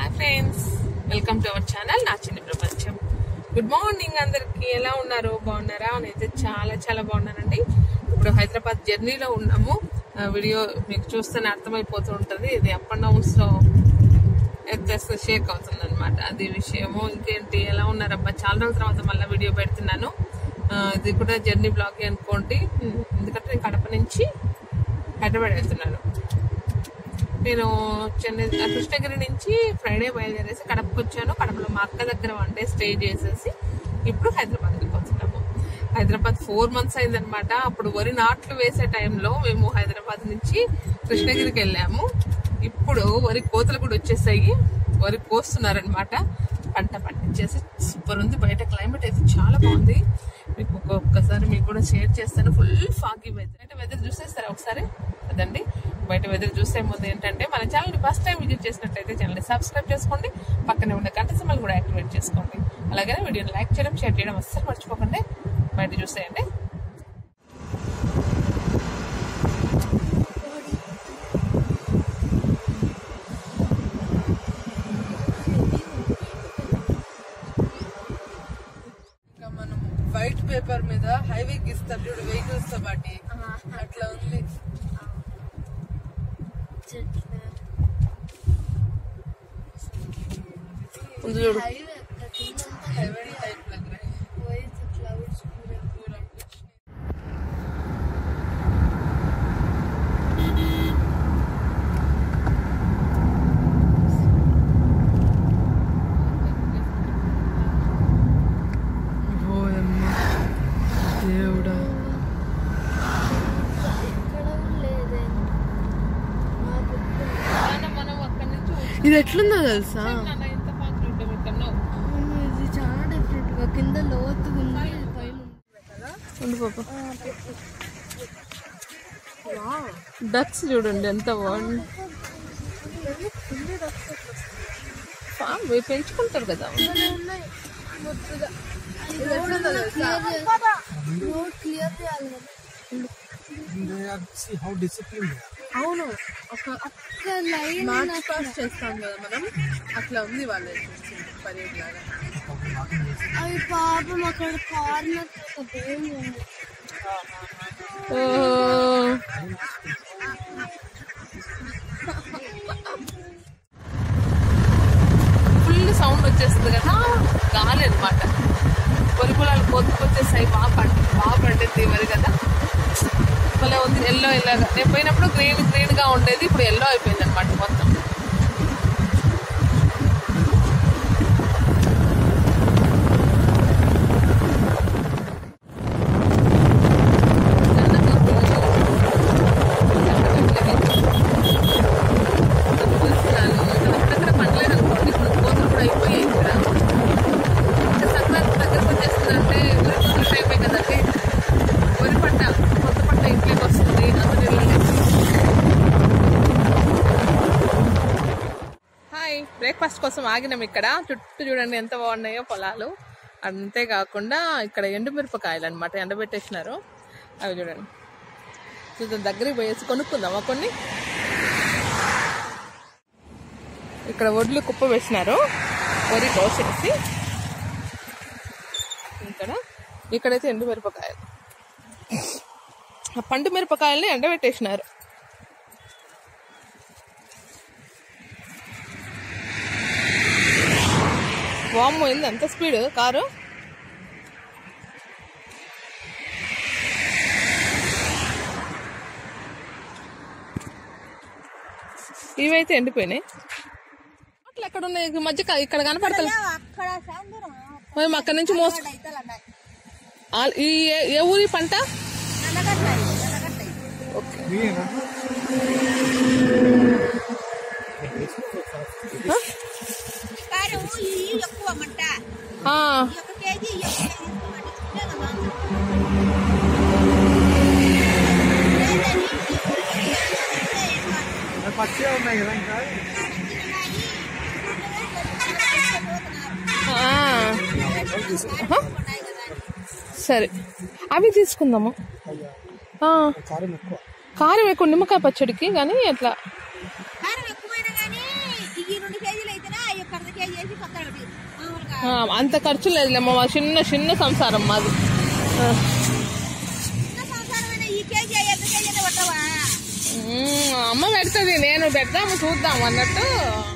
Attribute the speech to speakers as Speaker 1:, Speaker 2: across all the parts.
Speaker 1: Hi friends welcome to our channel నా చిన్న ప్రపంచం గుడ్ మార్నింగ్ అందరికి ఎలా ఉన్నారు బాగున్నారా నేనైతే చాలా చాలా బాగున్నానండి ఇప్పుడు హైదరాబాద్ జర్నీలో ఉన్నాము ఆ వీడియో మీకు చూస్తేనే అర్థమైపోతూ ఉంటుంది ఇది అప్ అండ్ డౌన్స్ లో జస్ట్ షేక్ అవుతుంది అనమాట అది విషయము ఇంకేంటి ఎలా ఉన్నారబ్బా చాలా రోజుల తర్వాత మళ్ళీ వీడియో పెడుతున్నాను ఆ, ఇది కూడా జర్నీ బ్లాగ్ అనుకోండి ఎందుకంటే నేను కడప నుంచి హైదరాబాద్ వెళ్తున్నాను నేను చెన్నై ఆ కృష్ణగిరి నుంచి ఫ్రైడే బయలుదేరేసి కడపకు వచ్చాను కడపలో మా అక్క దగ్గర వన్ డే స్టే చేసేసి ఇప్పుడు హైదరాబాద్ వెళ్ళిపోతున్నాము హైదరాబాద్ ఫోర్ మంత్స్ అయిందనమాట అప్పుడు వరి నాట్లు వేసే టైంలో మేము హైదరాబాద్ నుంచి కృష్ణగిరికి వెళ్ళాము ఇప్పుడు వరి కోతలు కూడా వచ్చేసాయి వరి కోస్తున్నారనమాట పంట పండించేసి సూపర్ ఉంది బయట క్లైమేట్ అయితే చాలా బాగుంది మీకు ఒక్క- ఒక్కసారి మీకు కూడా షేర్ చేస్తాను ఫుల్ ఫాగీ వెదర్ అంటే వెదర్ చూసేస్తారా ఒకసారి అదండి బయట వెదర్ చూసే ముందు ఏంటంటే మన ఛానల్ ఫస్ట్ టైం విజిట్ చేసినట్లయితే ఛానల్ సబ్స్క్రైబ్ చేసుకోండి పక్కనే ఉన్న గంట సింబల్ కూడా యాక్టివేట్ చేసుకోండి అలాగే వీడియోని లైక్ చేయడం షేర్ చేయడం అస్సలు మర్చిపోకండి బయట చూసేయండి
Speaker 2: ఇంకా మనం వైట్ పేపర్ మీద హైవే గీస్తాం చూడు వెహికల్స్ తో పాటి అట్లా ఉంది
Speaker 1: ముందు చూడు
Speaker 2: హైవే టైప్ దగ్గర దేవుడా
Speaker 1: మనం అక్కడి నుంచి
Speaker 2: ఇది ఎట్లుందో తెలుసా
Speaker 1: నాన్న ఎంత ఫాస్ట్ ఉంటాం ఇక్కడ
Speaker 3: ఇది చాలా డిఫరెంట్ గా కింద లోతుగా ఉంది పైన
Speaker 1: ఉండు పాప డక్స్ చూడండి ఎంత బాగుంది ఫామ్ మీరు పెంచుకుంటారు కదా
Speaker 3: ఉన్నాయి మొత్తుగా రోడ్ క్లియర్ చేయాలి కదా.
Speaker 4: see how disciplined they are.
Speaker 2: అవును ఒక
Speaker 3: ఒక్క లైన్
Speaker 2: మార్చ్ పాస్ చేస్తాం కదా మనం అట్లా ఉంది వాళ్ళ పరేడ్ లాగా
Speaker 3: అవి పాపం అక్కడ కార్నర్ ఒక భయం ఉంది
Speaker 1: ఫుల్ సౌండ్ వచ్చేస్తుంది కదా గాలి అనమాట వరి పొలాలు కోతుకొచ్చేసాయి బాగా పంట బాగా పండింది వరి కదా భలే ఉంది ఎల్లో ఎల్లోగా నేను పోయినప్పుడు గ్రీన్ గ్రీన్ గా ఉండేది ఇప్పుడు ఎల్లో అయిపోయింది అనమాట మొత్తం అక్కడక్కడ పండలేదు అనుకోండి ఇప్పుడు కోతులు కూడా అయిపోయాయి ఇక్కడ ఇంకా సంక్రాంతి దగ్గరకు వచ్చేస్తుందంటే వరి కోతలు అయిపోయి కదండి వరి పంట కొత్త పంట ఇంట్లోకి వస్తుంది అందరూ హాయ్ బ్రేక్ఫాస్ట్ కోసం ఆగినాం ఇక్కడ చుట్టూ చూడండి ఎంత బాగున్నాయో పొలాలు అంతేకాకుండా ఇక్కడ ఎండుమిరపకాయలు అనమాట ఎండబెట్టేసినారు అవి చూడండి కొంచెం దగ్గరికి పోయేసి కొనుక్కుందామా కొన్ని ఇక్కడ వడ్లు కుప్ప వేసినారు వరి కోసేసి ఇక్కడ ఇక్కడైతే ఎండు మిరపకాయలు ఆ పండు మిరపకాయల్ని ఎండబెట్టేసినారు వామ్మో ఏంది ఎంత స్పీడ్ కారు ఇవైతే ఎండిపోయినాయి అట్లా ఎక్కడ ఉన్నాయి ఈ మధ్య క- ఇక్కడ కనపడతలే
Speaker 3: అక్కడ సాయంత్రం
Speaker 1: మేము అక్కడి నుంచి మోసు ఆ- ఈ ఏ- ఏ ఊరి పంట ఓకే
Speaker 5: కారం ఇవి ఎక్కువ మంట
Speaker 1: ఆ,
Speaker 5: ఒక కేజీ ఎక్కువ తీసుకోమంటే కదా
Speaker 4: పచ్చిగా ఉన్నాయి కదా ఇంకా
Speaker 1: ఆ. ఆహా. సరే అవి తీసుకుందాము ఆ,
Speaker 4: కారం ఎక్కువ
Speaker 1: కారం ఎక్కువ నిమ్మకాయ పచ్చడికి కానీ అట్లా
Speaker 5: కారం ఎక్కువైనా కానీ ఈ రెండు కేజీలు అయితేనా ఒకటి పక్కన ఒకటి మామూలుగా
Speaker 1: ఆ, అంత ఖర్చు లేదులే మా చిన్న చిన్న సంసారం మాది ఆ.
Speaker 5: చిన్న సంసారమైన ఈ కేజీ ఎంత కేజీ అయినా పట్టవా
Speaker 1: మ్మ్, అమ్మ పెడుతుంది నేను పెడతాము చూద్దాం అన్నట్టు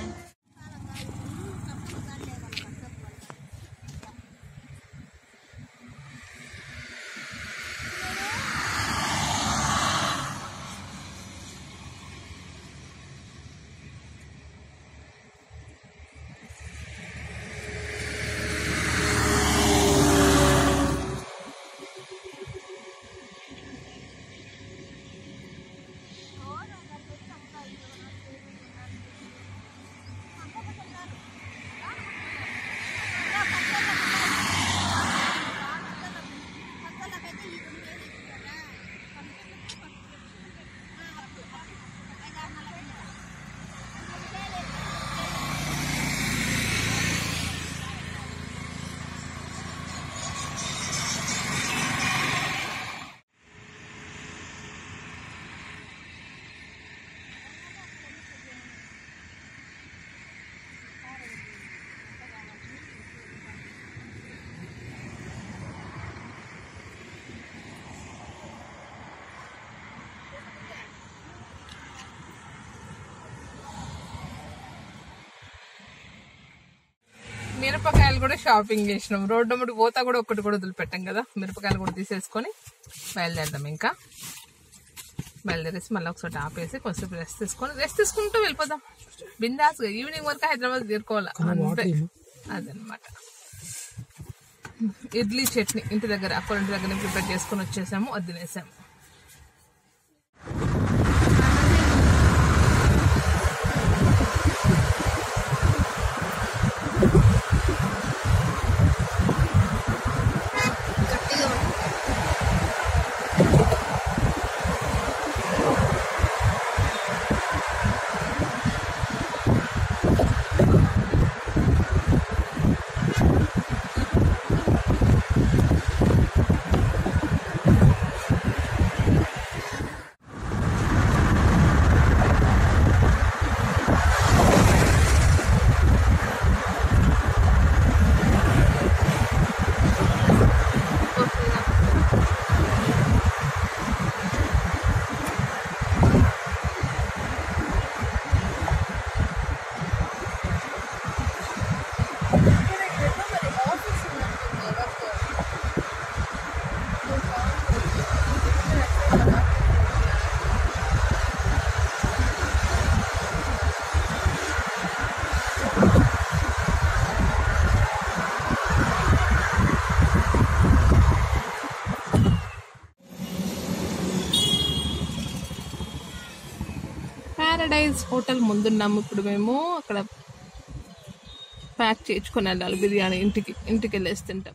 Speaker 1: మిరపకాయలు కూడా షాపింగ్ చేసినాం రోడ్డు ముడి పోతా కూడా ఒకటి కూడా వదిలిపెట్టాం కదా మిరపకాయలు కూడా తీసేసుకొని బయలుదేరదాం ఇంకా బయలుదేరేసి మళ్ళీ ఒకసారి ఆపేసి కొంచెం రెస్ట్ తీసుకొని రెస్ట్ తీసుకుంటూ వెళ్ళిపోదాం బిందాస్గా ఈవినింగ్ వరకు హైదరాబాద్ తీరుకోవాలి అంతే అదనమాట ఇడ్లీ చట్నీ ఇంటి దగ్గర అక్కడ ఇంటి దగ్గర ప్రిపేర్ చేసుకొని వచ్చేసాము అది తినేసాము పారడైజ్ హోటల్ ముందున్నాము ఇప్పుడు మేము అక్కడ ప్యాక్ చేయించుకొని వెళ్ళాలి బిర్యానీ ఇంటికి ఇంటికి వెళ్ళేసి తింటాం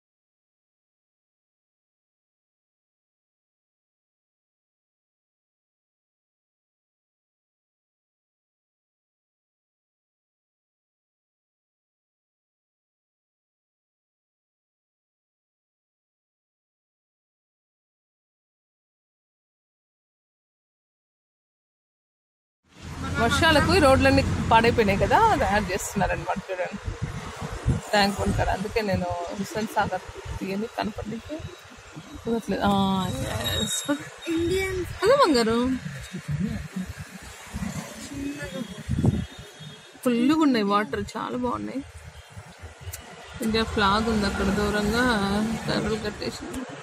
Speaker 1: వర్షాలకు ఈ రోడ్లన్నీ పాడైపోయినాయి కదా తయారు చేస్తున్నారు అనమాట చూడండి ట్యాంక్ ఉంటారు అందుకే నేను హుస్సేన్ సాగర్ తీయని కనపడలేదు కుదరట్లేదు. ఆ, yes.
Speaker 3: ఇండియన్
Speaker 1: అదే బంగారు ఫుల్గా ఉన్నాయి వాటర్ చాలా బాగున్నాయి ఇండియా ఫ్లాగ్ ఉంది అక్కడ దూరంగా కర్రలు కట్టేసి